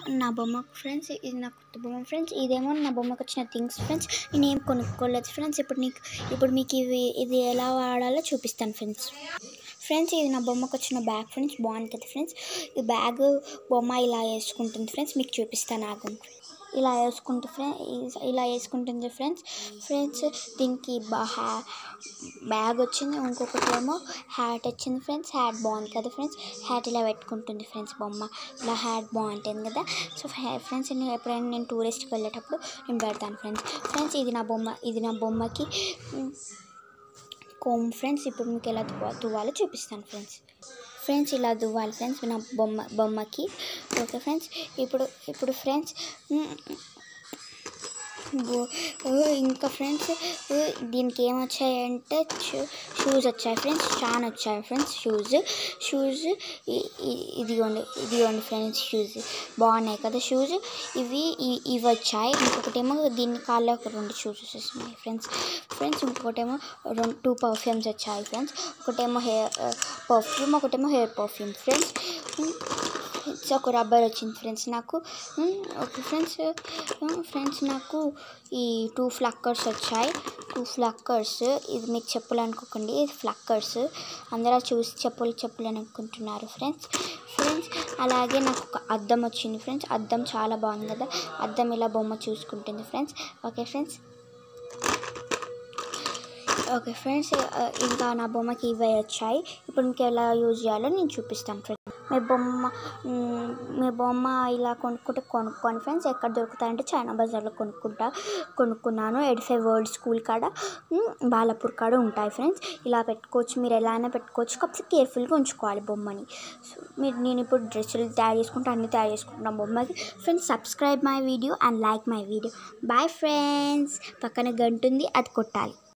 నా బొమ్మ ఫ్రెండ్స్ ఇది నా కొత్త బొమ్మ ఫ్రెండ్స్ ఇదేమో నా బొమ్మకు వచ్చిన థింగ్స్ ఫ్రెండ్స్ నేను ఏం కొనుక్కోలేదు ఫ్రెండ్స్ ఇప్పుడు నీకు ఇప్పుడు మీకు ఇవి ఇది ఎలా వాడాలో చూపిస్తాను ఫ్రెండ్స్ ఫ్రెండ్స్ ఇది నా బొమ్మకు వచ్చిన బ్యాగ్ ఫ్రెండ్స్ బాగుంటుంది ఫ్రెండ్స్ ఈ బ్యాగ్ బొమ్మ ఇలా వేసుకుంటుంది ఫ్రెండ్స్ మీకు చూపిస్తాను ఆగం ఇలా వేసుకుంటే ఫ్రెండ్స్ ఇలా వేసుకుంటుంది ఫ్రెండ్స్ ఫ్రెండ్స్ దీనికి బా- బ్యాగ్ వచ్చింది ఇంకొకటి ఏమో హ్యాట్ వచ్చింది ఫ్రెండ్స్ హ్యాట్ బాగుంది కదా ఫ్రెండ్స్ హ్యాట్ ఇలా పెట్టుకుంటుంది ఫ్రెండ్స్ బొమ్మ ఇలా హ్యాట్ బాగుంటుంది కదా సో ఫ్రెండ్స్ నేను ఎప్పుడైనా నేను టూరిస్ట్కి వెళ్ళేటప్పుడు నేను పెడతాను ఫ్రెండ్స్ ఫ్రెండ్స్ ఇది నా బొమ్మ ఇది నా బొమ్మకి ఉమ్, కోమ్ ఫ్రెండ్స్ ఇప్పుడు మీకు ఎలా దువ్వ దువ్వాలో చూపిస్తాను ఫ్రెండ్స్ ఫ్రెండ్స్ ఇలా దువ్వాలి ఫ్రెండ్స్ నా బొమ్మ బొమ్మకి ఓకే ఫ్రెండ్స్ ఇప్పుడు ఇప్పుడు ఫ్రెండ్స్ బో- ఇంకా ఫ్రెండ్స్ దీనికి ఏమొచ్చాయంటే షూ- షూస్ వచ్చాయి ఫ్రెండ్స్ చాలా వచ్చాయి ఫ్రెండ్స్ షూస్ షూస్ ఇ- ఇ- ఇదిగోండి ఇదిగోండి ఫ్రెండ్స్ షూస్ బాగున్నాయి కదా షూస్ ఇవి ఇ- ఇవి వచ్చాయి ఇంకొకటేమో దీని కాళ్ళలో ఒక రెండు షూస్ వచ్చేసినాయి ఫ్రెండ్స్ ఫ్రెండ్స్ ఇంకొకటేమో రెండు టూ పర్ఫ్యూమ్స్ వచ్చాయి ఫ్రెండ్స్ ఒకటేమో హెయిర్ పర్ఫ్యూమ్ ఒకటేమో హెయిర్ పర్ఫ్యూమ్ ఫ్రెండ్స్ సో ఒక రబ్బర్ వచ్చింది ఫ్రెండ్స్ నాకు um, okay friends um, friends నాకు ఈ టూ ఫ్లక్కర్స్ వచ్చాయి టూ ఫ్లక్కర్స్ ఇది మీకు చెప్పులు అనుకోకండి ఇది ఫ్లక్కర్స్ అందరూ చూసి చెప్పులు చెప్పులు అని అనుకుంటున్నారు ఫ్రెండ్స్ ఫ్రెండ్స్ అలాగే నాకు ఒక అద్దం వచ్చింది ఫ్రెండ్స్ అద్దం చాలా బాగుంది కదా అద్దం ఇలా బొమ్మ చూసుకుంటుంది friends okay friends okay friends ఆ, ఇంకా నా బొమ్మకి ఇవే వచ్చాయి ఇప్పుడు మీకు ఎలా యూజ్ చేయాలో నేను చూపిస్తాను ఫ్రెండ్స్ మీ బొమ్మ మ్, మీ బొమ్మ ఇలా కొనుక్కుంటే కొనుక్కోండి ఫ్రెండ్స్ ఎక్కడ దొరుకుతాయంటే చైనా బజార్లో కొనుక్కుంటా కొనుక్కున్నాను ఎడిఫై వరల్డ్ స్కూల్ కాడ మ్, బాలాపూర్ కాడ ఉంటాయి ఫ్రెండ్స్ ఇలా పెట్టుకోవచ్చు మీరు ఎలా అయినా పెట్టుకోవచ్చు కాకపోతే కేర్ఫుల్గా ఉంచుకోవాలి బొమ్మని సో మీరు నేను ఇప్పుడు డ్రెస్సులు తయారు చేసుకుంటూ అన్నీ తయారు చేసుకుంటున్నాను బొమ్మకి friends subscribe my video and like my video bye friends పక్కన గంట ఉంది అది కొట్టాలి